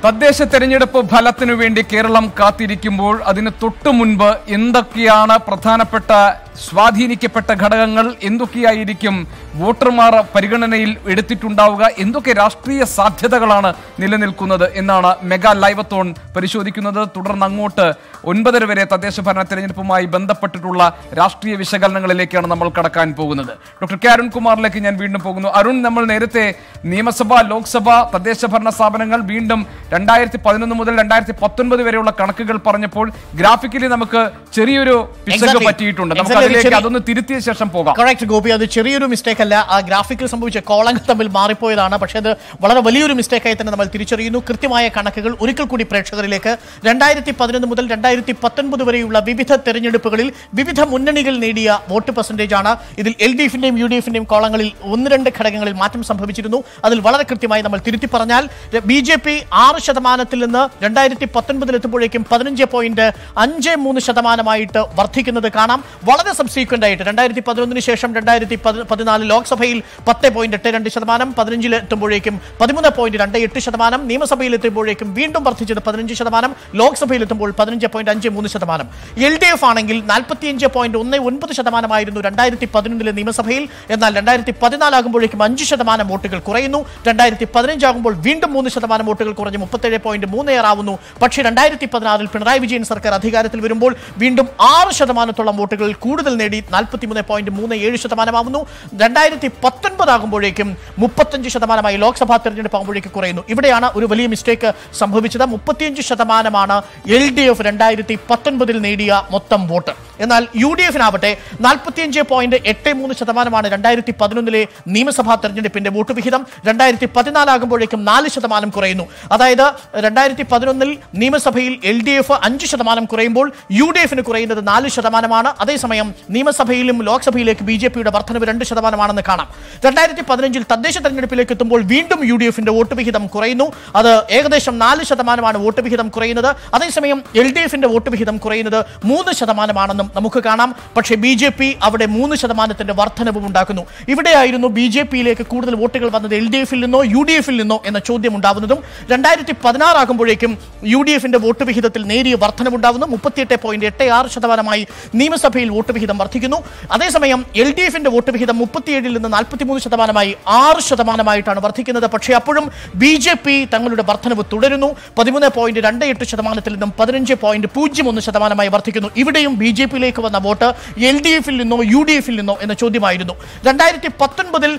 തദ്ദേശ തെരഞ്ഞെടുപ്പ് ഫലത്തിനു വേണ്ടി കേരളം കാത്തിരിക്കുമ്പോൾ അതിന് തൊട്ടു മുൻപ് എന്തൊക്കെയാണ് പ്രധാനപ്പെട്ട സ്വാധീനിക്കപ്പെട്ട ഘടകങ്ങൾ എന്തൊക്കെയായിരിക്കും വോട്ടർമാർ പരിഗണനയിൽ എടുത്തിട്ടുണ്ടാവുക എന്തൊക്കെ രാഷ്ട്രീയ സാധ്യതകളാണ് നിലനിൽക്കുന്നത് എന്നാണ് മെഗാ ലൈവത്തോൺ പരിശോധിക്കുന്നത് തുടർന്ന് അങ്ങോട്ട് ഒൻപതര വരെ തദ്ദേശ ഭരണ തെരഞ്ഞെടുപ്പുമായി ബന്ധപ്പെട്ടിട്ടുള്ള രാഷ്ട്രീയ വിശകലനങ്ങളിലേക്കാണ് നമ്മൾ കടക്കാൻ പോകുന്നത് ഡോക്ടർ കെ അരുൺകുമാറിലേക്ക് ഞാൻ വീണ്ടും പോകുന്നു അരുൺ നമ്മൾ നേരത്തെ നിയമസഭ ലോക്സഭ തദ്ദേശ ഭരണ സ്ഥാപനങ്ങൾ വീണ്ടും രണ്ടായിരത്തി പതിനൊന്ന് മുതൽ രണ്ടായിരത്തി പത്തൊൻപത് വരെയുള്ള കണക്കുകൾ പറഞ്ഞപ്പോൾ ഗ്രാഫിക്കലി നമുക്ക് ചെറിയൊരു പിശക് Exactly. പറ്റിയിട്ടുണ്ട് നമുക്ക് Exactly. അതിലേക്ക് ചെറിയ- അതൊന്ന് തിരുത്തിയ ശേഷം പോകാം കറക്റ്റ് ഗോപി അത് ചെറിയൊരു മിസ്റ്റേക്ക് അല്ല ആ ഗ്രാഫിക്കിൽ സംഭവിച്ച കോളങ്ങൾ തമ്മിൽ മാറിപ്പോയതാണ് പക്ഷേ അത് വളരെ വലിയൊരു മിസ്റ്റേക്കായി തന്നെ നമ്മൾ തിരിച്ചറിയുന്നു കൃത്യമായ കണക്കുകൾ ഒരിക്കൽ കൂടി പ്രേക്ഷകരിലേക്ക് രണ്ടായിരത്തി പതിനൊന്ന് മുതൽ രണ്ടായിരത്തി പത്തൊൻപത് വരെയുള്ള വിവിധ തെരഞ്ഞെടുപ്പുകളിൽ വിവിധ മുന്നണികൾ നേടിയ വോട്ട് പെർസെൻറ്റേജ് ആണ് ഇതിൽ എൽ ഡി എഫിന്റെയും യു ഡി എഫിന്റെയും കോളങ്ങളിൽ ഒന്ന് രണ്ട് ഘടകങ്ങളിൽ മാറ്റം സംഭവിച്ചിരുന്നു അതിൽ വളരെ കൃത്യമായി നമ്മൾ തിരുത്തി പറഞ്ഞാൽ ബി ജെ പി ആറ് ശതമാനത്തിൽ നിന്ന് രണ്ടായിരത്തി പത്തൊൻപതിൽ എത്തുമ്പോഴേക്കും പതിനഞ്ച് പോയിന്റ് അഞ്ച് മൂന്ന് ശതമാനമായിട്ട് വർദ്ധിക്കുന്നത് കാണാം വളരെ സബ്സീക്വന്റ് ആയിട്ട് രണ്ടായിരത്തി പതിനൊന്നിന് ശേഷം രണ്ടായിരത്തി പതിനാല് ലോക്സഭയിൽ പത്ത് പോയിന്റ് എട്ട് രണ്ട് ശതമാനം പതിനഞ്ചിൽ എത്തുമ്പോഴേക്കും പതിമൂന്ന് പോയിന്റ് രണ്ട് എട്ട് ശതമാനം നിയമസഭയിൽ എത്തുമ്പോഴേക്കും വീണ്ടും വർദ്ധിച്ചത് പതിനഞ്ച് ശതമാനം ലോക്സഭയിൽ എത്തുമ്പോൾ പതിനഞ്ച് പോയിന്റ് അഞ്ച് മൂന്ന് ശതമാനം എൽ ഡി എഫ് ആണെങ്കിൽ നാൽപ്പത്തിയഞ്ച് പോയിന്റ് ഒന്ന് ഒൻപത് ശതമാനമായിരുന്നു രണ്ടായിരത്തി പതിനൊന്നിലെ നിയമസഭയിൽ എന്നാൽ രണ്ടായിരത്തി പതിനാലാകുമ്പോഴേക്കും അഞ്ച് ശതമാനം വോട്ടുകൾ കുറയുന്നു രണ്ടായിരത്തി പതിനഞ്ചാകുമ്പോൾ വീണ്ടും മൂന്ന് ശതമാനം വോട്ടുകൾ കുറഞ്ഞ് മുപ്പത്തേഴ് പോയിന്റ് മൂന്ന് ആറാവുന്നു പക്ഷേ രണ്ടായിരത്തി പതിനാറിൽ പിണറായി വിജയൻ സർക്കാർ അധികാരത്തിൽ വരുമ്പോൾ വീണ്ടും ആറ് ശതമാനത്തോളം വോട്ടുകൾ കൂടുതൽ നേടി നാൽപ്പത്തിമൂന്ന് പോയിന്റ് മൂന്ന് ഏഴ് ശതമാനമാവുന്നു രണ്ടായിരത്തി പത്തൊൻപതാകുമ്പോഴേക്കും മുപ്പത്തഞ്ച് ശതമാനമായി ലോക്സഭാ തെരഞ്ഞെടുപ്പ് ആകുമ്പോഴേക്ക് കുറയുന്നു ഇവിടെയാണ് ഒരു വലിയ മിസ്റ്റേക്ക് സംഭവിച്ചത് മുപ്പത്തിയഞ്ച് ശതമാനമാണ് എൽ ഡി എഫ് രണ്ടായിരത്തി പത്തൊൻപതിൽ നേടിയ മൊത്തം വോട്ട് എന്നാൽ യു ഡി എഫിനാവട്ടെ നാൽപ്പത്തിയഞ്ച് പോയിന്റ് എട്ട് മൂന്ന് ശതമാനമാണ് രണ്ടായിരത്തി പതിനൊന്നിലെ നിയമസഭാ തെരഞ്ഞെടുപ്പിന്റെ വോട്ട് വിഹിതം രണ്ടായിരത്തി പതിനാലാകുമ്പോഴേക്കും നാല് ശതമാനം കുറയുന്നു അതായത് രണ്ടായിരത്തി പതിനൊന്നിൽ നിയമസഭയിൽ എൽ ഡി എഫ് അഞ്ച് ശതമാനം കുറയുമ്പോൾ യു ഡി എഫിന് കുറയുന്നത് നാല് ശതമാനമാണ് അതേസമയം നിയമസഭയിലും ലോക്സഭയിലേക്ക് ബി ജെ പിയുടെ വർധനവ് രണ്ട് ശതമാനമാണെന്ന് കാണാം രണ്ടായിരത്തി പതിനഞ്ചിൽ തദ്ദേശ തെരഞ്ഞെടുപ്പിലേക്ക് എത്തുമ്പോൾ വീണ്ടും യു ഡി എഫിന്റെ വോട്ട് വിഹിതം കുറയുന്നു അത് ഏകദേശം നാല് ശതമാനമാണ് വോട്ട് വിഹിതം കുറയുന്നത് അതേസമയം എൽ ഡി എഫിന്റെ വോട്ട് വിഹിതം കുറയുന്നത് മൂന്ന് ശതമാനമാണെന്നും നമുക്ക് കാണാം പക്ഷേ ബി ജെ പി അവിടെ മൂന്ന് ശതമാനത്തിന്റെ വർധനവും ഉണ്ടാക്കുന്നു ഇവിടെയായിരുന്നു ബി ജെ പിയിലേക്ക് കൂടുതൽ വോട്ടുകൾ വന്നത് എൽ ഡി എഫിൽ നിന്നോ യു ഡി എഫിൽ നിന്നോ എന്ന ചോദ്യം ഉണ്ടാവുന്നതും രണ്ടായിരത്തി പതിനാറാകുമ്പോഴേക്കും യു ഡി എഫിന്റെ വോട്ട് വിഹിതത്തിൽ നേരിയ വർധനവുണ്ടാവുന്നു മുപ്പത്തിയെട്ട് പോയിന്റ് എട്ട് ആറ് ശതമാനമായി നിയമസഭയിൽ വോട്ട് വിഹിതം വർദ്ധിക്കുന്നു അതേസമയം എൽ ഡി എഫിന്റെ വോട്ട് വിഹിതം മുപ്പത്തിയേഴിൽ നിന്ന് നാൽപ്പത്തിമൂന്ന് ശതമാനമായി ആറ് ശതമാനമായിട്ടാണ് വർദ്ധിക്കുന്നത് പക്ഷേ അപ്പോഴും ബി ജെ പി തങ്ങളുടെ വർധനവ് തുടരുന്നു പതിമൂന്ന് പോയിന്റ് രണ്ട് എട്ട് ശതമാനത്തിൽ നിന്നും പതിനഞ്ച് പോയിന്റ് പൂജ്യം ഒന്ന് ശതമാനമായി വർദ്ധിക്കുന്നു ഇവിടെയും ബി ജെ പിയിലേക്ക് വന്ന വോട്ട് എൽ ഡി എഫിൽ നിന്നോ യു ഡി എഫിൽ നിന്നോ എന്ന ചോദ്യമായിരുന്നു രണ്ടായിരത്തി പത്തൊൻപതിൽ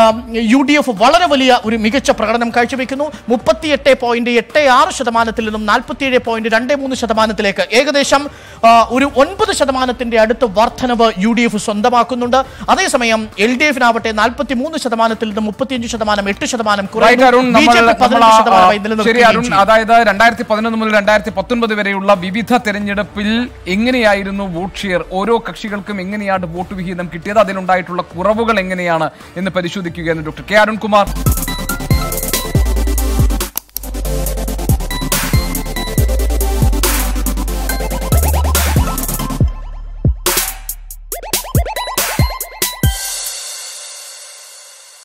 യു ഡി എഫ് വളരെ വലിയ ഒരു മികച്ച പ്രകടനം കാഴ്ചവെക്കുന്നു മുപ്പത്തിയെട്ട് പോയിന്റ് എട്ട് ആറ് ശതമാനത്തിൽ നിന്നും നാൽപ്പത്തിയേഴ് പോയിന്റ് രണ്ട് മൂന്ന് ശതമാനത്തിലേക്ക് ഏകദേശം ആ, ഒരു ഒൻപത് ശതമാനത്തിന്റെ അടുത്ത് വർധനവ് യു ഡി എഫ് സ്വന്തമാക്കുന്നുണ്ട് അതേസമയം എൽ ഡി എഫിനാവട്ടെ നാൽപ്പത്തി മൂന്ന് ശതമാനത്തിൽ നിന്ന് മുപ്പത്തിയഞ്ച് ശതമാനം എട്ട് ശതമാനം Right, അരുൺ, ബി ജെ നമ്മൾ- പി പതിനഞ്ച് നമ്മൾ ആ- ശതമാനമായി ശരി നിലനിർത്തുകയും അരുൺ ചെയ്യും. അതായത് രണ്ടായിരത്തി പതിനൊന്ന് മുതൽ രണ്ടായിരത്തി പത്തൊൻപത് വരെയുള്ള വിവിധ തെരഞ്ഞെടുപ്പിൽ എങ്ങനെയായിരുന്നു വോട്ട് ഷെയർ ഓരോ കക്ഷികൾക്കും എങ്ങനെയാണ് വോട്ട് വിഹിതം കിട്ടിയത് അതിലുണ്ടായിട്ടുള്ള കുറവുകൾ എങ്ങനെയാണ് എന്ന് പരിശോധിക്കുകയാണ് ഡോക്ടർ കെ അരുൺകുമാർ